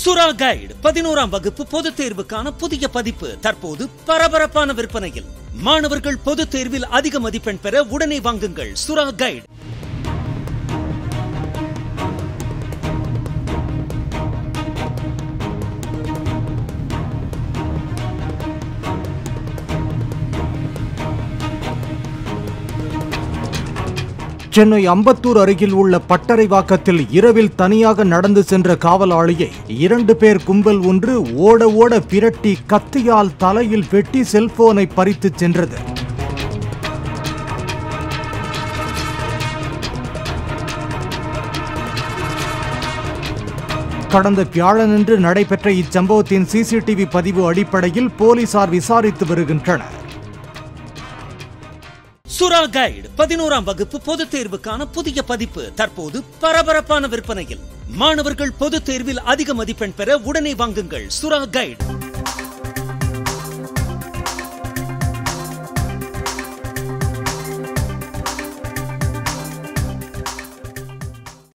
சுறா கைடு பதினோராம் வகுப்பு பொதுத் தேர்வுக்கான புதிய பதிப்பு தற்போது பரபரப்பான விற்பனையில் மாணவர்கள் பொதுத் தேர்வில் அதிக மதிப்பெண் பெற உடனே வாங்குங்கள் சுறா கைடு சென்னை அம்பத்தூர் அருகில் உள்ள பட்டறைவாக்கத்தில் இரவில் தனியாக நடந்து சென்ற காவலாளியை இரண்டு பேர் கும்பல் ஒன்று ஓட ஓட பிரட்டி கத்தியால் தலையில் வெட்டி செல்போனை பறித்துச் சென்றது கடந்த வியாழனன்று நடைபெற்ற இச்சம்பவத்தின் சிசிடிவி பதிவு அடிப்படையில் போலீசார் விசாரித்து வருகின்றனர் சுறா கைடு பதினோராம் வகுப்பு பொதுத் தேர்வுக்கான புதிய பதிப்பு தற்போது பரபரப்பான விற்பனையில் மாணவர்கள் பொதுத் தேர்வில் அதிக மதிப்பெண் பெற உடனே வாங்குங்கள் சுறா கைடு